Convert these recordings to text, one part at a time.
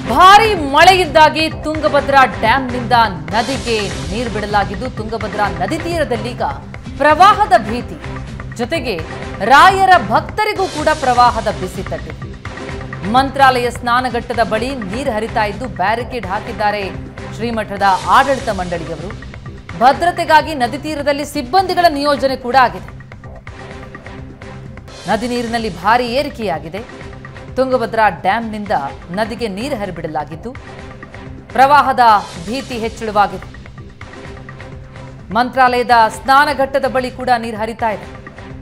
ಭಾರಿ ಮಳೆಯಿಂದಾಗಿ ತುಂಗಭದ್ರಾ ಡ್ಯಾಂನಿಂದ ನದಿಗೆ ನೀರು ಬಿಡಲಾಗಿದ್ದು ತುಂಗಭದ್ರಾ ನದಿ ತೀರದಲ್ಲೀಗ ಪ್ರವಾಹದ ಭೀತಿ ಜೊತೆಗೆ ರಾಯರ ಭಕ್ತರಿಗೂ ಕೂಡ ಪ್ರವಾಹದ ಬಿಸಿ ತಟ್ಟಿದೆ ಮಂತ್ರಾಲಯ ಸ್ನಾನಘಟ್ಟದ ಬಳಿ ನೀರು ಹರಿತಾ ಇದ್ದು ಬ್ಯಾರಿಕೇಡ್ ಹಾಕಿದ್ದಾರೆ ಶ್ರೀಮಠದ ಆಡಳಿತ ಮಂಡಳಿಯವರು ಭದ್ರತೆಗಾಗಿ ನದಿ ತೀರದಲ್ಲಿ ಸಿಬ್ಬಂದಿಗಳ ನಿಯೋಜನೆ ಕೂಡ ಆಗಿದೆ ನದಿ ನೀರಿನಲ್ಲಿ ಭಾರಿ ಏರಿಕೆಯಾಗಿದೆ ತುಂಗಭದ್ರಾ ಡ್ಯಾಂನಿಂದ ನದಿಗೆ ನೀರು ಹರಿಬಿಡಲಾಗಿದ್ದು ಪ್ರವಾಹದ ಭೀತಿ ಹೆಚ್ಚಳವಾಗಿದೆ ಮಂತ್ರಾಲಯದ ಸ್ನಾನಘಟ್ಟದ ಬಳಿ ಕೂಡ ನೀರು ಹರಿತಾ ಇದೆ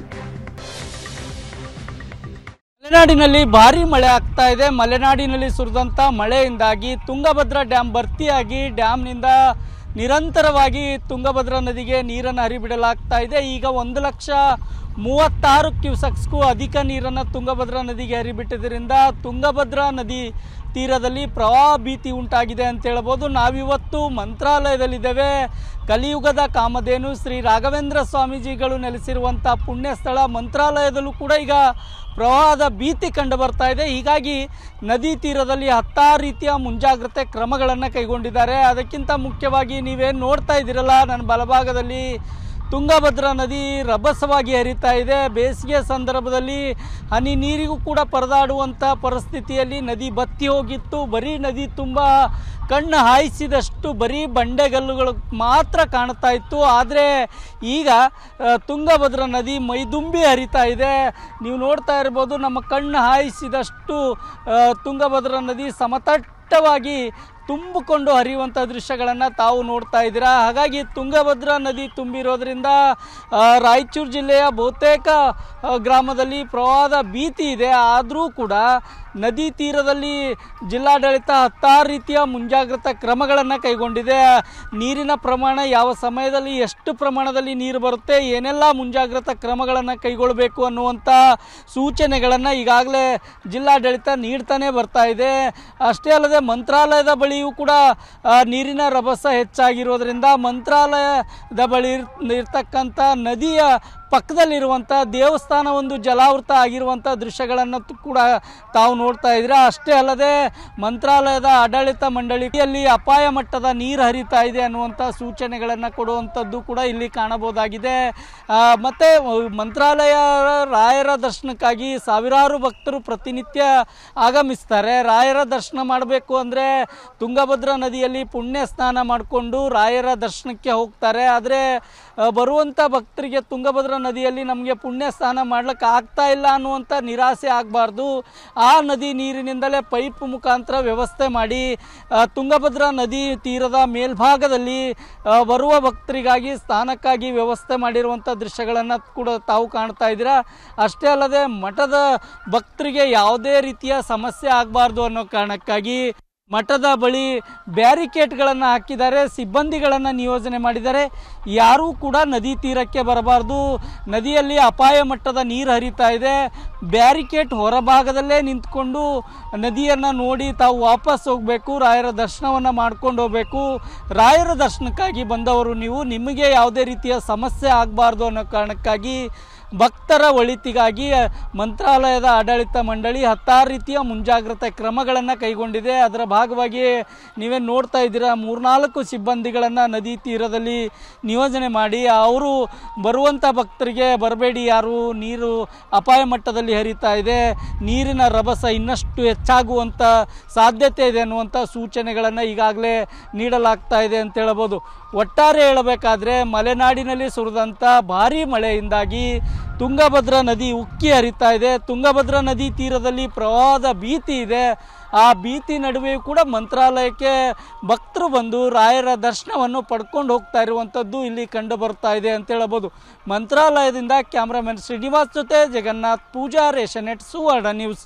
ಮಲೆನಾಡಿನಲ್ಲಿ ಭಾರಿ ಮಳೆ ಆಗ್ತಾ ಇದೆ ಮಲೆನಾಡಿನಲ್ಲಿ ಸುರಿದಂಥ ಮಳೆಯಿಂದಾಗಿ ತುಂಗಭದ್ರಾ ಡ್ಯಾಮ್ ಭರ್ತಿಯಾಗಿ ಡ್ಯಾಮ್ನಿಂದ ನಿರಂತರವಾಗಿ ತುಂಗಭದ್ರಾ ನದಿಗೆ ನೀರನ್ನು ಹರಿಬಿಡಲಾಗ್ತಾ ಇದೆ ಈಗ ಒಂದು ಲಕ್ಷ ಮೂವತ್ತಾರು ಕ್ಯೂಸೆಕ್ಸ್ಗೂ ಅಧಿಕ ನೀರನ್ನು ತುಂಗಭದ್ರಾ ನದಿಗೆ ಹರಿಬಿಟ್ಟಿದ್ದರಿಂದ ತುಂಗಭದ್ರಾ ನದಿ ತೀರದಲ್ಲಿ ಪ್ರವಾಹ ಭೀತಿ ಉಂಟಾಗಿದೆ ಅಂತ ಹೇಳ್ಬೋದು ನಾವಿವತ್ತು ಮಂತ್ರಾಲಯದಲ್ಲಿದ್ದೇವೆ ಕಲಿಯುಗದ ಕಾಮಧೇನು ಶ್ರೀ ರಾಘವೇಂದ್ರ ಸ್ವಾಮೀಜಿಗಳು ನೆಲೆಸಿರುವಂಥ ಪುಣ್ಯ ಸ್ಥಳ ಮಂತ್ರಾಲಯದಲ್ಲೂ ಕೂಡ ಈಗ ಪ್ರವಾಹದ ಭೀತಿ ಕಂಡು ಬರ್ತಾ ಇದೆ ಹೀಗಾಗಿ ನದಿ ತೀರದಲ್ಲಿ ಹತ್ತಾರು ರೀತಿಯ ಮುಂಜಾಗ್ರತೆ ಕ್ರಮಗಳನ್ನು ಕೈಗೊಂಡಿದ್ದಾರೆ ಅದಕ್ಕಿಂತ ಮುಖ್ಯವಾಗಿ ನೀವೇನು ನೋಡ್ತಾ ಇದ್ದೀರಲ್ಲ ನನ್ನ ಬಲಭಾಗದಲ್ಲಿ ತುಂಗಭದ್ರಾ ನದಿ ರಭಸವಾಗಿ ಹರಿತಾ ಇದೆ ಬೇಸಿಗೆ ಸಂದರ್ಭದಲ್ಲಿ ಹನಿ ನೀರಿಗೂ ಕೂಡ ಪರದಾಡುವಂಥ ಪರಿಸ್ಥಿತಿಯಲ್ಲಿ ನದಿ ಬತ್ತಿ ಹೋಗಿತ್ತು ಬರೀ ನದಿ ತುಂಬ ಕಣ್ಣು ಹಾಯಿಸಿದಷ್ಟು ಬರೀ ಬಂಡೆಗಲ್ಲುಗಳು ಮಾತ್ರ ಕಾಣ್ತಾ ಇತ್ತು ಆದರೆ ಈಗ ಆ, ತುಂಗಭದ್ರಾ ನದಿ ಮೈದುಂಬಿ ಹರಿತಾ ಇದೆ ನೀವು ನೋಡ್ತಾ ಇರ್ಬೋದು ನಮ್ಮ ಕಣ್ಣು ಹಾಯಿಸಿದಷ್ಟು ಆ, ತುಂಗಭದ್ರಾ ನದಿ ಸಮತಟ್ಟವಾಗಿ ತುಂಬಿಕೊಂಡು ಹರಿಯುವಂಥ ದೃಶ್ಯಗಳನ್ನು ತಾವು ನೋಡ್ತಾ ಇದ್ದೀರಾ ಹಾಗಾಗಿ ತುಂಗಭದ್ರಾ ನದಿ ತುಂಬಿರೋದ್ರಿಂದ ಆ, ರಾಯಚೂರು ಜಿಲ್ಲೆಯ ಬಹುತೇಕ ಆ, ಗ್ರಾಮದಲ್ಲಿ ಪ್ರವಾಹದ ಭೀತಿ ಇದೆ ಆದರೂ ಕೂಡ ನದಿ ತೀರದಲ್ಲಿ ಜಿಲ್ಲಾಡಳಿತ ಹತ್ತಾರು ರೀತಿಯ ಮುಂಜಾಗ್ರತಾ ಕ್ರಮಗಳನ್ನು ಕೈಗೊಂಡಿದೆ ನೀರಿನ ಪ್ರಮಾಣ ಯಾವ ಸಮಯದಲ್ಲಿ ಎಷ್ಟು ಪ್ರಮಾಣದಲ್ಲಿ ನೀರು ಬರುತ್ತೆ ಏನೆಲ್ಲ ಮುಂಜಾಗ್ರತಾ ಕ್ರಮಗಳನ್ನು ಕೈಗೊಳ್ಳಬೇಕು ಅನ್ನುವಂಥ ಸೂಚನೆಗಳನ್ನು ಈಗಾಗಲೇ ಜಿಲ್ಲಾಡಳಿತ ನೀಡ್ತಾನೆ ಬರ್ತಾ ಇದೆ ಅಷ್ಟೇ ಅಲ್ಲದೆ ಮಂತ್ರಾಲಯದ ಬಳಿಯೂ ಕೂಡ ಆ, ನೀರಿನ ರಭಸ ಹೆಚ್ಚಾಗಿರೋದ್ರಿಂದ ಮಂತ್ರಾಲಯದ ಬಳಿ ಇರ್- ಇರ್ತಕ್ಕಂಥ ನದಿಯ ಪಕ್ಕದಲ್ಲಿರುವಂಥ ದೇವಸ್ಥಾನ ಒಂದು ಜಲಾವೃತ ಆಗಿರುವಂಥ ದೃಶ್ಯಗಳನ್ನು ತು- ಕೂಡ ತಾವು ನೋಡ್ತಾ ಇದ್ದೀರಾ ಅಷ್ಟೇ ಅಲ್ಲದೆ ಮಂತ್ರಾಲಯದ ಆಡಳಿತ ಮಂಡಳಿಯಲ್ಲಿ ಅಪಾಯ ಮಟ್ಟದ ನೀರು ಹರಿತಾ ಇದೆ ಅನ್ನುವಂಥ ಸೂಚನೆಗಳನ್ನು ಕೊಡುವಂಥದ್ದು ಕೂಡ ಇಲ್ಲಿ ಕಾಣಬಹುದಾಗಿದೆ ಆ, ಮತ್ತೆ ಮಂತ್ರಾಲಯ ರಾಯರ ದರ್ಶನಕ್ಕಾಗಿ ಸಾವಿರಾರು ಭಕ್ತರು ಪ್ರತಿನಿತ್ಯ ಆಗಮಿಸ್ತಾರೆ ರಾಯರ ದರ್ಶನ ಮಾಡಬೇಕು ಅಂದರೆ ತುಂಗಭದ್ರಾ ನದಿಯಲ್ಲಿ ಪುಣ್ಯ ಸ್ನಾನ ಮಾಡಿಕೊಂಡು ರಾಯರ ದರ್ಶನಕ್ಕೆ ಹೋಗ್ತಾರೆ ಆದರೆ ಬರುವಂಥ ಭಕ್ತರಿಗೆ ತುಂಗಭದ್ರಾ ನದಿಯಲ್ಲಿ ನಮಗೆ ಪುಣ್ಯ ಸ್ನಾನ ಮಾಡ್ಲಿಕ್ಕೆ ಆಗ್ತಾ ಇಲ್ಲ ಅನ್ನುವಂಥ ನಿರಾಸೆ ಆಗಬಾರ್ದು ಆ ನದಿ ನೀರಿನಿಂದಲೇ ಪೈಪ್ ಮುಖಾಂತರ ವ್ಯವಸ್ಥೆ ಮಾಡಿ ಆ, ತುಂಗಭದ್ರಾ ನದಿ ತೀರದ ಮೇಲ್ಭಾಗದಲ್ಲಿ ಆ, ಬರುವ ಭಕ್ತರಿಗಾಗಿ ಸ್ನಾನಕ್ಕಾಗಿ ವ್ಯವಸ್ಥೆ ಮಾಡಿರುವಂಥ ದೃಶ್ಯಗಳನ್ನು ಕೂಡ ತಾವು ಕಾಣ್ತಾ ಇದ್ದೀರಾ ಅಷ್ಟೇ ಅಲ್ಲದೆ ಮಠದ ಭಕ್ತರಿಗೆ ಯಾವುದೇ ರೀತಿಯ ಸಮಸ್ಯೆ ಆಗಬಾರ್ದು ಅನ್ನೋ ಕಾರಣಕ್ಕಾಗಿ ಮಠದ ಬಳಿ ಬ್ಯಾರಿಕೇಡ್ಗಳನ್ನು ಹಾಕಿದ್ದಾರೆ ಸಿಬ್ಬಂದಿಗಳನ್ನು ನಿಯೋಜನೆ ಮಾಡಿದ್ದಾರೆ ಯಾರೂ ಕೂಡ ನದಿ ತೀರಕ್ಕೆ ಬರಬಾರ್ದು ನದಿಯಲ್ಲಿ ಅಪಾಯ ಮಟ್ಟದ ನೀರು ಹರಿತಾ ಇದೆ ಬ್ಯಾರಿಕೇಡ್ ಹೊರಭಾಗದಲ್ಲೇ ನಿಂತ್ಕೊಂಡು ನದಿಯನ್ನು ನೋಡಿ ತಾವು ವಾಪಸ್ ಹೋಗಬೇಕು ರಾಯರ ದರ್ಶನವನ್ನು ಮಾಡ್ಕೊಂಡು ಹೋಗಬೇಕು ರಾಯರ ದರ್ಶನಕ್ಕಾಗಿ ಬಂದವರು ನೀವು ನಿಮಗೆ ಯಾವುದೇ ರೀತಿಯ ಸಮಸ್ಯೆ ಆಗಬಾರ್ದು ಅನ್ನೋ ಕಾರಣಕ್ಕಾಗಿ ಭಕ್ತರ ಒಳಿತಿಗಾಗಿ ಮಂತ್ರಾಲಯದ ಆಡಳಿತ ಮಂಡಳಿ ಹತ್ತಾರು ರೀತಿಯ ಮುಂಜಾಗ್ರತೆ ಕ್ರಮಗಳನ್ನು ಕೈಗೊಂಡಿದೆ ಅದರ ಭಾಗವಾಗಿ ನೀವೇ ನೋಡ್ತಾ ಇದ್ದೀರಾ ಮೂರ್ನಾಲ್ಕು ಸಿಬ್ಬಂದಿಗಳನ್ನು ನದಿ ತೀರದಲ್ಲಿ ನಿಯೋಜನೆ ಮಾಡಿ ಅವರು ಬರುವಂಥ ಭಕ್ತರಿಗೆ ಬರಬೇಡಿ ಯಾರು ನೀರು ಅಪಾಯ ಮಟ್ಟದಲ್ಲಿ ಹರಿತಾ ಇದೆ ನೀರಿನ ರಭಸ ಇನ್ನಷ್ಟು ಹೆಚ್ಚಾಗುವಂಥ ಸಾಧ್ಯತೆ ಇದೆ ಅನ್ನುವಂಥ ಸೂಚನೆಗಳನ್ನು ಈಗಾಗಲೇ ನೀಡಲಾಗ್ತಾ ಇದೆ ಅಂತ ಹೇಳ್ಬೋದು ಒಟ್ಟಾರೆ ಹೇಳಬೇಕಾದ್ರೆ ಮಲೆನಾಡಿನಲ್ಲಿ ಸುರಿದಂಥ ಭಾರೀ ಮಳೆಯಿಂದಾಗಿ ತುಂಗಭದ್ರಾ ನದಿ ಉಕ್ಕಿ ಹರಿತಾ ಇದೆ ತುಂಗಭದ್ರಾ ನದಿ ತೀರದಲ್ಲಿ ಪ್ರವಾಹದ ಭೀತಿ ಇದೆ ಆ ಭೀತಿ ನಡುವೆಯೂ ಕೂಡ ಮಂತ್ರಾಲಯಕ್ಕೆ ಭಕ್ತರು ಬಂದು ರಾಯರ ದರ್ಶನವನ್ನು ಪಡ್ಕೊಂಡು ಹೋಗ್ತಾ ಇರುವಂಥದ್ದು ಇಲ್ಲಿ ಕಂಡು ಬರ್ತಾ ಇದೆ ಅಂತ ಹೇಳ್ಬೋದು ಮಂತ್ರಾಲಯದಿಂದ ಕ್ಯಾಮ್ರಾಮನ್ ಶ್ರೀನಿವಾಸ್ ಜೊತೆ ಜಗನ್ನಾಥ್ ಪೂಜಾರ್ ಏಷ್ಯನೆಟ್ ಸುವರ್ಣ ನ್ಯೂಸ್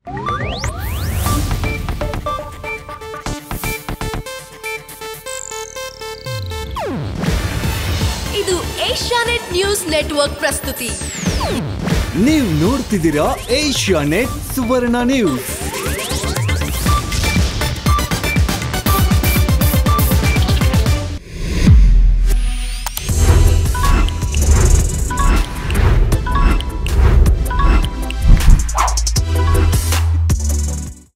ಇದು ಏಷ್ಯಾನೆಟ್ ನ್ಯೂಸ್ ನೆಟ್ವರ್ಕ್ ಪ್ರಸ್ತುತಿ ನೀವು ನೋಡ್ತಿದ್ದೀರಾ ಏಷ್ಯಾ ನೆಟ್ ಸುವರ್ಣ ನ್ಯೂಸ್